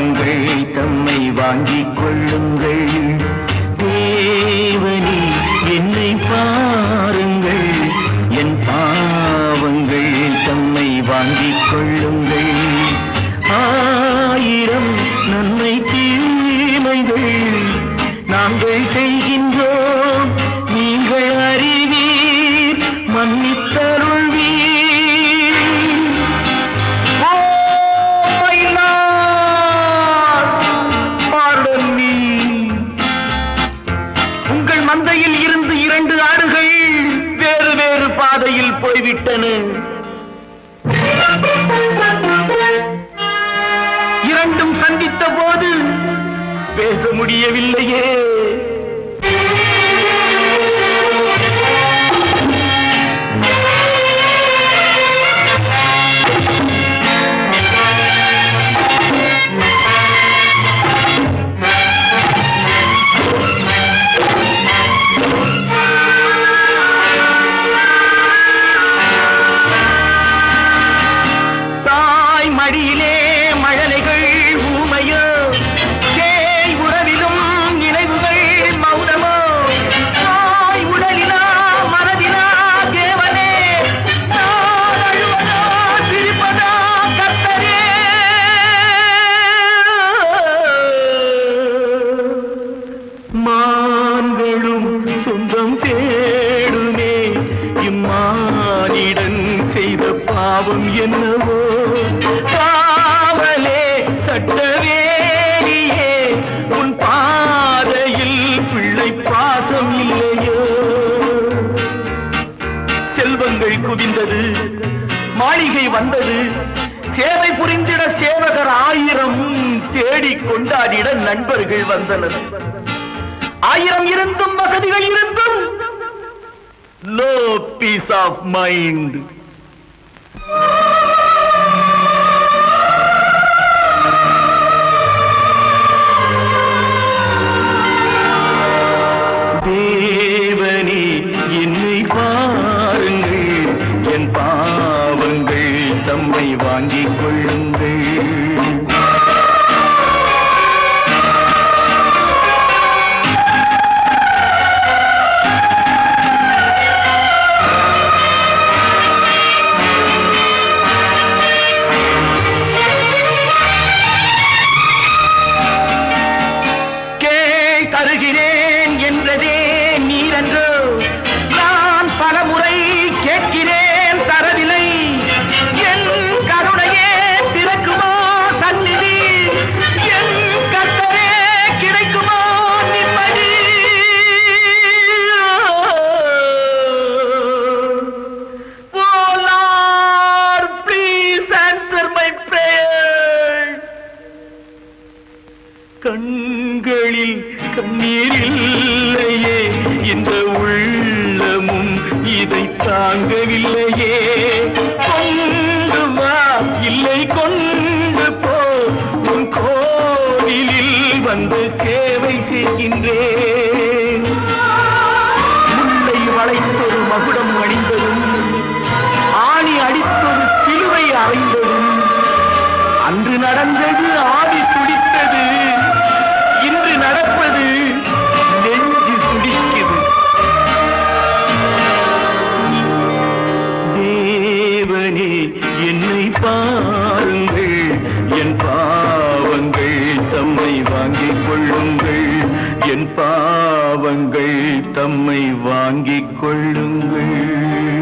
பாவங்கள் தம்மை வாங்கிக் கொள்ளுங்கள் தேவனே என்னை பாருங்கள் என் பாவங்கள் தம்மை வாங்கிக் கொள்ளுங்கள் ஆயிரம் நன்மை தீமைகள் நாங்கள் செய்கின்றோம் நீங்கள் அறிவீர் மன்னித்தருள்வீர் Oh, my Lord, pardon me. உங்கள் மந்தையில் இருந்து இரண்டு ஆடுகள் வேறு வேறு பாதையில் போய்விட்டன இரண்டும் சந்தித்த போது பேச முடியவில்லையே தாய் மடியிலே மழலைகள் ஊமையோ சேய் உறவிலும் நினைவுகள் மௌனமோ தாய் உடலிலா மனதிலா தேவனே நான் அழுவதா சிரிப்பதா கர்த்தரே மான்களும் சொந்தம் தேடுமே இம்மானிடன் செய்த பாவம் என்னவோ காவலே சட்டவேலியே உன் பாதையில் பிள்ளை பாசம் இல்லையோ செல்வங்கள் குவிந்தது மாளிகை வந்தது சேவை புரிந்திட சேவகர் ஆயிரம் தேடி கொண்டாடிட நண்பர்கள் வந்தனர் ஆயிரம் இருந்தும் வசதிகள் இருந்தும் நோ பீஸ் ஆஃப் மைண்ட் தேவனே என்னை பாருங்கள் என் பாவங்கள் தம்மை வாங்கிக் கொள்ளுங்கள் கேள் தருகிறேன் என்றதே நீரன்றோ நான் பலமுறை கேட்கிறேன் தரவில்லை என் கருணையே திறக்குமோ சந்நிதி என் கர்த்தரே கிடைக்குமோ நிம்மதி Oh Lord, please answer my prayers. கண்களில் கண்ணீர் இல்லையே இந்த உள்ளமும் இதை தாங்கவில்லையே கொண்டு வா இல்லை கொண்டு போ உன் கோவிலில் வந்து சேவை செய்கின்றேன் முல்லை வளைத்தொரு மகுடம் அணிந்ததும் ஆணி அடித்தொரு சிலுவை அறைந்ததும் அன்று நடந்தது ஆடி துடித்தது இன்று நடப்பது நெஞ்சு துடிக்குது தேவனே என்னை பாருங்கள் என் பாவங்கள் தம்மை வாங்கிக் கொள்ளுங்கள் என் பாவங்கள் தம்மை வாங்கிக் கொள்ளுங்கள்